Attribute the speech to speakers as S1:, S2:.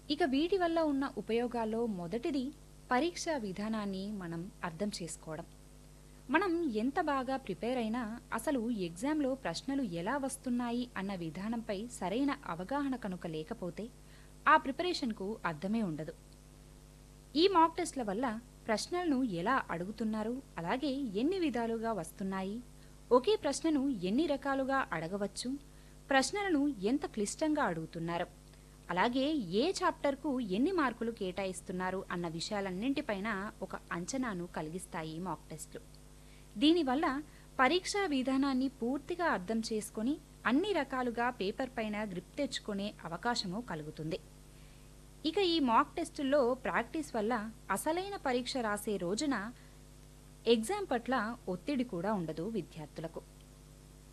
S1: ఇక వీటి వల్ల ఉన్న ఉపయోగాల్లో మొదటిది పరీక్షా విధానాన్ని మనం అర్థం చేసుకోవడం మనం ఎంత బాగా ప్రిపేర్ అయినా అసలు ఎగ్జామ్లో ప్రశ్నలు ఎలా వస్తున్నాయి అన్న విధానంపై సరైన అవగాహన కనుక లేకపోతే ఆ ప్రిపరేషన్కు అర్థమే ఉండదు ఈ మాక్ టెస్ట్ల వల్ల ప్రశ్నలను ఎలా అడుగుతున్నారు అలాగే ఎన్ని విధాలుగా వస్తున్నాయి ఒకే ప్రశ్నను ఎన్ని రకాలుగా అడగవచ్చు ప్రశ్నలను ఎంత క్లిష్టంగా అడుగుతున్నారు అలాగే ఏ చాప్టర్కు ఎన్ని మార్కులు కేటాయిస్తున్నారు అన్న విషయాలన్నింటిపైన ఒక అంచనాను కలిగిస్తాయి మాక్ టెస్ట్లు దీనివల్ల పరీక్షా విధానాన్ని పూర్తిగా అర్థం చేసుకొని అన్ని రకాలుగా పేపర్ పైన గ్రిప్ తెచ్చుకునే అవకాశము కలుగుతుంది ఇక ఈ మాక్ టెస్టుల్లో ప్రాక్టీస్ వల్ల అసలైన పరీక్ష రాసే రోజున ఎగ్జామ్ పట్ల ఒత్తిడి కూడా ఉండదు విద్యార్థులకు